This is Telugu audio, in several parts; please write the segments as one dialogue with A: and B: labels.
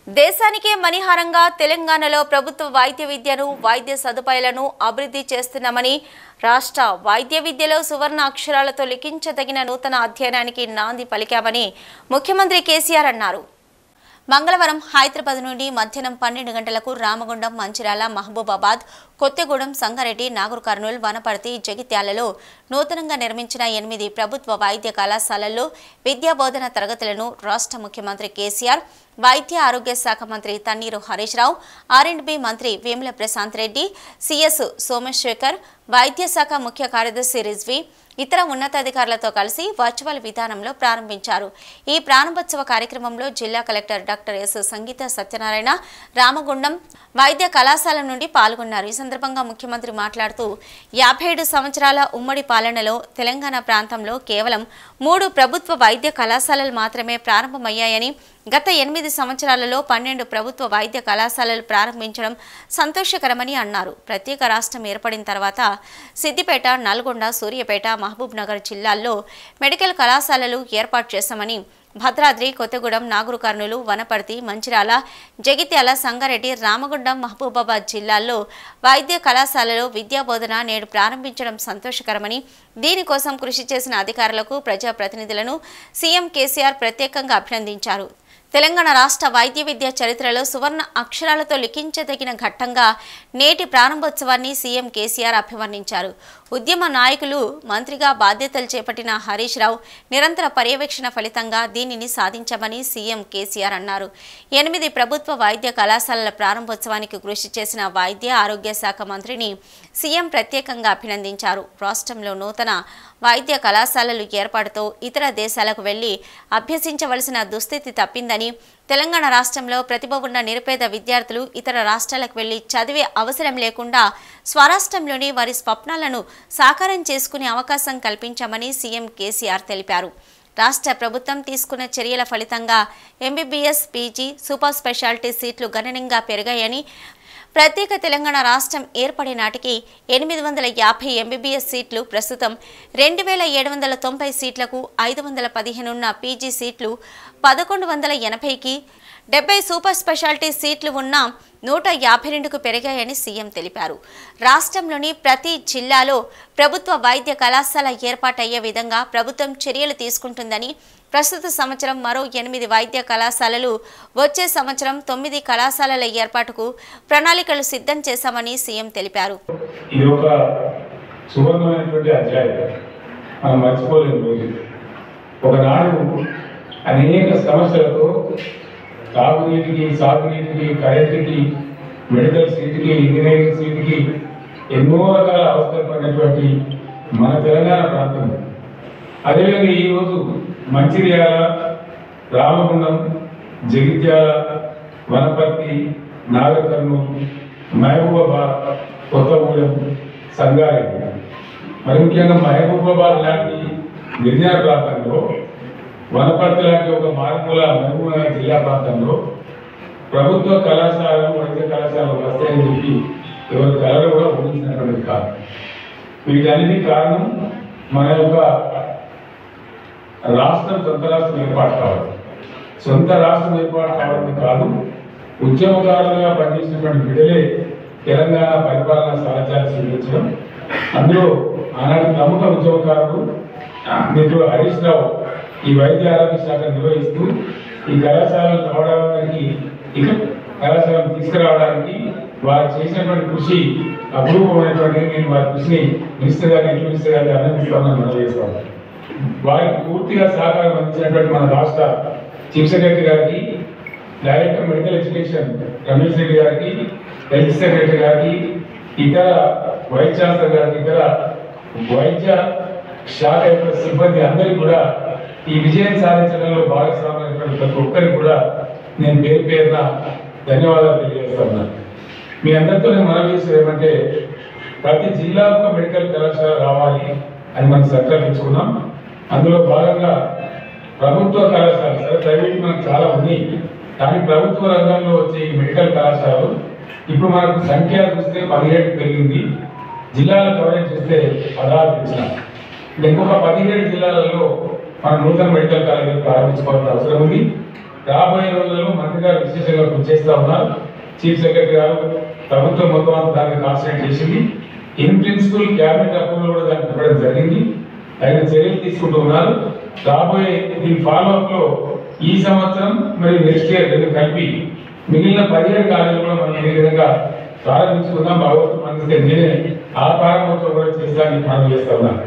A: దేశానికే మణిహారంగా తెలంగాణలో ప్రభుత్వ వైద్య విద్యను వైద్య సదుపాయాలను అభివృద్ధి చేస్తున్నామని రాష్ట్ర వైద్య విద్యలో సువర్ణ అక్షరాలతో లిఖించదగిన నూతన అధ్యయనానికి నాంది పలికామని ముఖ్యమంత్రి కేసీఆర్ అన్నారు మంగళవారం హైదరాబాద్ నుండి మధ్యాహ్నం పన్నెండు గంటలకు రామగుండం మంచిర్యాల మహబూబాబాద్ కొత్తగూడెం సంగారెడ్డి నాగర్ కర్నూలు వనపర్తి జగిత్యాలలో నూతనంగా నిర్మించిన ఎనిమిది ప్రభుత్వ వైద్య కళాశాలల్లో విద్యా బోధన తరగతులను రాష్ట్ర ముఖ్యమంత్రి కేసీఆర్ వైద్య ఆరోగ్య శాఖ మంత్రి Thanneeru Harish Rao R and B మంత్రి వేముల ప్రశాంత్ రెడ్డి సిఎస్ సోమశేఖర్ వైద్య శాఖ ముఖ్య కార్యదర్శి రిజ్వీ ఇతర ఉన్నతాధికారులతో కలిసి వర్చువల్ విధానంలో ప్రారంభించారు ఈ ప్రారంభోత్సవ కార్యక్రమంలో జిల్లా collector doctor S Sangeetha Satyanarayana Ramagundam వైద్య కళాశాల నుండి పాల్గొన్నారు ఈ సందర్భంగా ముఖ్యమంత్రి మాట్లాడుతూ యాభై ఏడు సంవత్సరాల ఉమ్మడి పాలనలో తెలంగాణ ప్రాంతంలో కేవలం మూడు ప్రభుత్వ వైద్య కళాశాలలు మాత్రమే ప్రారంభమయ్యాయని గత ఎనిమిది సంవత్సరాలలో పన్నెండు ప్రభుత్వ వైద్య కళాశాలలు ప్రారంభించడం సంతోషకరమని అన్నారు ప్రత్యేక రాష్ట్రం ఏర్పడిన తర్వాత సిద్దిపేట నల్గొండ సూర్యాపేట మహబూబ్ నగర్ జిల్లాల్లో మెడికల్ కళాశాలలు ఏర్పాటు చేశామని భద్రాద్రి కొత్తగూడెం నాగరు కర్నూలు వనపర్తి మంచిర్యాల జగిత్యాల సంగారెడ్డి రామగుండం మహబూబాబాద్ జిల్లాల్లో వైద్య కళాశాలలో విద్యా బోధన నేడు ప్రారంభించడం సంతోషకరమని దీనికోసం కృషి చేసిన అధికారులకు ప్రజాప్రతినిధులను సీఎం కేసీఆర్ ప్రత్యేకంగా అభినందించారు తెలంగాణ రాష్ట్ర వైద్య విద్య చరిత్రలో సువర్ణ అక్షరాలతో లిఖించదగిన ఘట్టంగా నేటి ప్రారంభోత్సవాన్ని సీఎం కేసీఆర్ అభివర్ణించారు ఉద్యమ నాయకులు మంత్రిగా బాధ్యతలు చేపట్టిన హరీష్ రావు నిరంతర పర్యవేక్షణ ఫలితంగా దీనిని సాధించామని సీఎం కేసీఆర్ అన్నారు ఎనిమిది ప్రభుత్వ వైద్య కళాశాలల ప్రారంభోత్సవానికి కృషి చేసిన వైద్య ఆరోగ్య శాఖ మంత్రిని సీఎం ప్రత్యేకంగా అభినందించారు రాష్ట్రంలో నూతన వైద్య కళాశాలలు ఏర్పాటుతో ఇతర దేశాలకు వెళ్లి అభ్యసించవలసిన దుస్థితి తప్పిందని తెలంగాణ రాష్ట్రంలో ప్రతిభ ఉన్న నిరుపేద విద్యార్థులు ఇతర రాష్ట్రాలకు వెళ్లి చదివే అవసరం లేకుండా స్వరాష్ట్రంలోని వారి స్వప్నాలను సాకారం చేసుకునే అవకాశం కల్పించామని సీఎం కేసీఆర్ తెలిపారు రాష్ట్ర ప్రభుత్వం తీసుకున్న చర్యల ఫలితంగా ఎంబీబీఎస్ పీజీ సూపర్ స్పెషాలిటీ సీట్లు గణనీయంగా పెరిగాయని ప్రత్యేక తెలంగాణ రాష్ట్రం ఏర్పడే నాటికి ఎనిమిది వందల యాభై ఎంబీబీఎస్ సీట్లు ప్రస్తుతం రెండు వేల ఏడు వందల తొంభై సీట్లకు ఐదు వందల పదిహేనున్న పీజీ సీట్లు పదకొండు వందల ఎనభైకి డెబ్బై సూపర్ స్పెషాలిటీ సీట్లు ఉన్న నూట యాభై రెండుకు పెరిగాయని సీఎం తెలిపారు రాష్ట్రంలోని ప్రతి జిల్లాలో ప్రభుత్వ వైద్య కళాశాల ఏర్పాటయ్యే విధంగా ప్రభుత్వం చర్యలు తీసుకుంటుందని ప్రస్తుత సంవత్సరం మరో ఎనిమిది వైద్య కళాశాలలు వచ్చే సంవత్సరం తొమ్మిది కళాశాలల ఏర్పాటుకు ప్రణాళికలు సిద్ధం చేశామని సీఎం తెలిపారు
B: ఇది ఒక సువర్ణమైనటువంటి అధ్యాయం మనం మర్చిపోలేని రోజు ఒకనాడు అనేక సమస్యలతో తాగునీటికి సాగునీటికి కరెంటుకి మెడికల్ సీటుకి ఇంజనీరింగ్ సీటుకి ఎన్నో రకాల అవస్థలు పడినటువంటి మన తెలంగాణ ప్రాంతం అదేవిధంగా ఈరోజు మంచిర్యాల రామగుండం జగిత్యాల వనపర్తి నాగర్ కర్నూలు మహబూబాబాద్ కొత్తగూడెం సంగారెడ్డి మరి ముఖ్యంగా మహబూబాబాద్ లాంటి గిరిజన ప్రాంతంలో వనపర్తి లాంటి ఒక మారుమూల మహబూబాబాద్ జిల్లా ప్రాంతంలో ప్రభుత్వ కళాశాలలు వైద్య కళాశాలలు వస్తాయని చెప్పి ఎవరి కళలు కూడా ఊహించినటువంటి కాదు వీటన్నిటి కారణం మన యొక్క రాష్ట్రం సొంత రాష్ట్రం ఏర్పాటు కావాలి సొంత రాష్ట్రం ఏర్పాటు కావడమే కాదు ఉద్యమకారులుగా పనిచేసినటువంటి బిడ్డలే తెలంగాణ పరిపాలన సాధ్యాలు స్వీకరించడం అందులో ఆనాటి ప్రముఖ ఉద్యమకారులు మిత్రుడు హరీష్ రావు ఈ వైద్య ఆరోగ్య శాఖ నిర్వహిస్తూ ఈ కళాశాలను రావడానికి ఇక కళాశాలను తీసుకురావడానికి వారు చేసినటువంటి కృషి అపూర్వమైనటువంటి నేను వారి కృషిని మినిస్టర్ గారిని ఎట్లు మినిస్టర్ గారిని అభినందిస్తానని మనం చేస్తాను వారికి పూర్తిగా సహకారం అందించినటువంటి మన రాష్ట్ర చీఫ్ సెక్రటరీ గారికి director medical education Ramesh Reddy గారికి హెల్త్ సెక్రటరీ గారికి ఇతర వైస్ ఛాన్సలర్ గారికి ఇతర వైద్య శాఖ యొక్క సిబ్బంది అందరికీ కూడా ఈ విజయం సాధించడంలో భాగస్వామైనటువంటి ప్రతి ఒక్కరికి కూడా నేను పేరు పేరున ధన్యవాదాలు తెలియజేస్తున్నాను మీ అందరితో నేను మనవి చేసేది ఏమంటే ప్రతి జిల్లాకు ఒక మెడికల్ కళాశాల రావాలి అని మనం సంకల్పించుకున్నాం అందులో భాగంగా ప్రభుత్వ కళాశాల సరే ప్రైవేట్ మనకు చాలా ఉన్నాయి కానీ ప్రభుత్వ రంగంలో వచ్చే ఈ మెడికల్ కళాశాలలు ఇప్పుడు మనకు సంఖ్య చూస్తే పదిహేడు పెరిగింది జిల్లాల కవరేజ్ చూస్తే పదహారు పెంచినాం ఇంకొక పదిహేడు జిల్లాలలో మనం నూతన మెడికల్ కాలేజీలు ప్రారంభించుకోవాల్సిన అవసరం ఉంది రాబోయే రోజుల్లో మంత్రి గారు విశేషంగా కృషి చేస్తా ఉన్నారు చీఫ్ సెక్రటరీ గారు ప్రభుత్వం మొత్తం అంతా దాన్ని కాన్సన్ట్రేట్ చేసింది ఇన్ ప్రిన్సిపల్ క్యాబినెట్ అప్రూవల్ కూడా దానికి ఇవ్వడం జరిగింది తగిన చర్యలు తీసుకుంటూ ఉన్నారు రాబోయే దీని ఫాలో అప్ లో ఈ సంవత్సరం మరియు నెక్స్ట్ ఇయర్ రెండు కలిపి మిగిలిన పదిహేడు కాలేజీలు కూడా మనం ఏ విధంగా ప్రారంభించుకుందాం భగవంతుడు మనకి నేనే ఆ ప్రారంభోత్సవం కూడా చేస్తానని మనం చేస్తా ఉన్నాను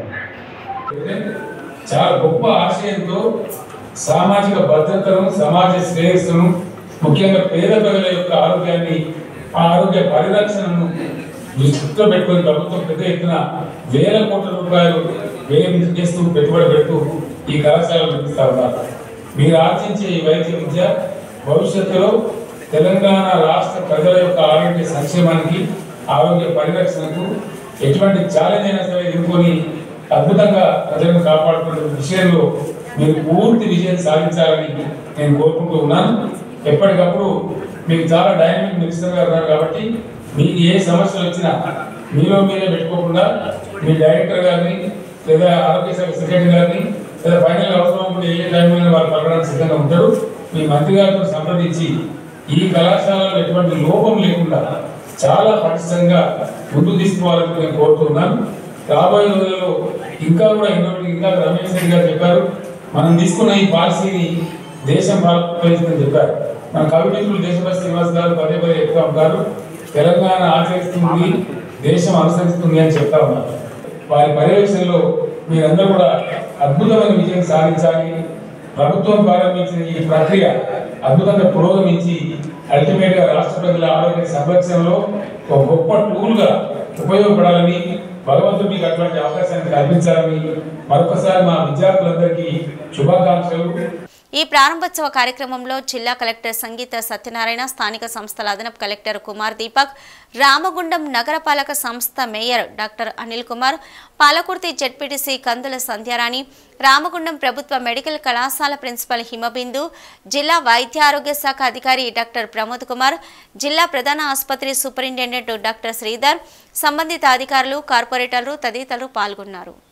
B: చాలా గొప్ప ఆశయంతో సామాజిక భద్రతను సమాజ శ్రేయస్సును ముఖ్యంగా పేద ప్రజల యొక్క ఆరోగ్యాన్ని ఆ ఆరోగ్య పరిరక్షణను దృష్టిలో పెట్టుకుని ప్రభుత్వం పెద్ద ఎత్తున వేల కోట్ల రూపాయలు వ్యయం చేస్తూ పెట్టుబడి పెడుతూ ఈ కళాశాలను నిర్మిస్తా ఉన్నారు మీరు ఆర్జించే ఈ వైద్య విద్య భవిష్యత్తులో తెలంగాణ రాష్ట్ర ప్రజల యొక్క ఆరోగ్య సంక్షేమానికి ఆరోగ్య పరిరక్షణకు ఎటువంటి ఛాలెంజ్ అయినా సరే ఎదుర్కొని అద్భుతంగా ప్రజలను కాపాడుకునే విషయంలో మీరు పూర్తి విజయం సాధించాలని నేను కోరుకుంటూ ఉన్నాను ఎప్పటికప్పుడు మీకు చాలా డైనమిక్ మినిస్టర్ గారు ఉన్నారు కాబట్టి మీకు ఏ సమస్యలు వచ్చినా మీలో మీరే పెట్టుకోకుండా మీ డైరెక్టర్ గారిని లేదా ఆరోగ్య శాఖ సెక్రటరీ గారిని లేదా ఫైనల్ అవసరం ఉంటే ఏ టైంలో వారు పలకడానికి సిద్ధంగా ఉంటారు మీ మంత్రి గారితో సంప్రదించి ఈ కళాశాలలో ఎటువంటి లోపం లేకుండా చాలా పటిష్టంగా ముందుకు తీసుకోవాలని నేను కోరుతున్నాను రాబోయే రోజుల్లో ఇంకా కూడా ఇన్నోవేటివ్ ఇంకా రమేష్ రెడ్డి గారు చెప్పారు మనం తీసుకున్న ఈ పాలసీని దేశం భారతదేశం చెప్పారు మన కవిమిత్రులు దేశభక్తి శ్రీనివాస్ గారు పదే పదే చెప్తా ఉంటారు తెలంగాణ ఆచరిస్తుంది దేశం అనుసరిస్తుంది అని చెప్తా ఉన్నారు వారి పర్యవేక్షణలో మీరందరూ కూడా అద్భుతమైన విజయం సాధించాలి ప్రభుత్వం ప్రారంభించిన ఈ ప్రక్రియ అద్భుతంగా పురోగమించి అల్టిమేట్ గా రాష్ట్ర ప్రజల ఆరోగ్య సంరక్షణలో ఒక గొప్ప టూల్ గా ఉపయోగపడాలని భగవంతుడు మీకు అటువంటి అవకాశాన్ని కల్పించాలని మరొకసారి మా విద్యార్థులందరికీ శుభాకాంక్షలు
A: ఈ ప్రారంభోత్సవ కార్యక్రమంలో జిల్లా కలెక్టర్ సంగీత సత్యనారాయణ స్థానిక సంస్థల అదనపు కలెక్టర్ కుమార్ దీపక్ రామగుండం నగరపాలక సంస్థ mayor doctor Anil Kumar Palakurthi ZPTC Kandula Sandhyarani Ramagundam ప్రభుత్వ మెడికల్ కళాశాల ప్రిన్సిపల్ హిమబిందు జిల్లా వైద్య ఆరోగ్య శాఖ అధికారి డాక్టర్ ప్రమోద్ కుమార్ జిల్లా ప్రధాన ఆసుపత్రి సూపరింటెండెంట్ డాక్టర్ శ్రీధర్ సంబంధిత అధికారులు కార్పొరేటర్లు తదితరులు పాల్గొన్నారు